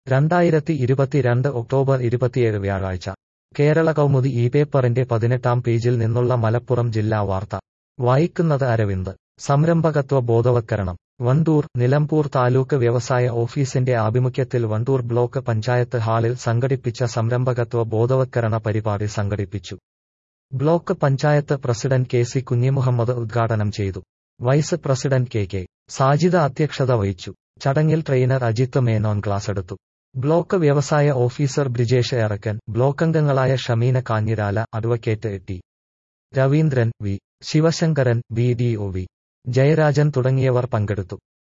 രണ്ടായിരത്തി ഇരുപത്തിരണ്ട് ഒക്ടോബർ ഇരുപത്തിയേഴ് വ്യാഴാഴ്ച കേരള കൗമുദി ഈ പേപ്പറിന്റെ പതിനെട്ടാം പേജിൽ നിന്നുള്ള മലപ്പുറം ജില്ലാ വാർത്ത വായിക്കുന്നത് അരവിന്ദ് സംരംഭകത്വ ബോധവത്കരണം വണ്ടൂർ നിലമ്പൂർ താലൂക്ക് വ്യവസായ ഓഫീസിന്റെ ആഭിമുഖ്യത്തിൽ വണ്ടൂർ ബ്ലോക്ക് പഞ്ചായത്ത് ഹാളിൽ സംഘടിപ്പിച്ച സംരംഭകത്വ ബോധവത്കരണ പരിപാടി സംഘടിപ്പിച്ചു block panchayat president K C Kunjimuhammad ഉദ്ഘാടനം ചെയ്തു vice president K K Sajida അധ്യക്ഷത വഹിച്ചു ചടങ്ങിൽ ട്രെയിനർ അജിത്ത് മേനോൻ ക്ലാസെടുത്തു ബ്ലോക്ക് വ്യവസായ ഓഫീസർ ബ്രിജേഷ് എറക്കൻ ബ്ലോക്കംഗങ്ങളായ Shameena Kanjirala advocate T Raveendran V Sivasankaran B D O V Jayarajan തുടങ്ങിയവർ പങ്കെടുത്തു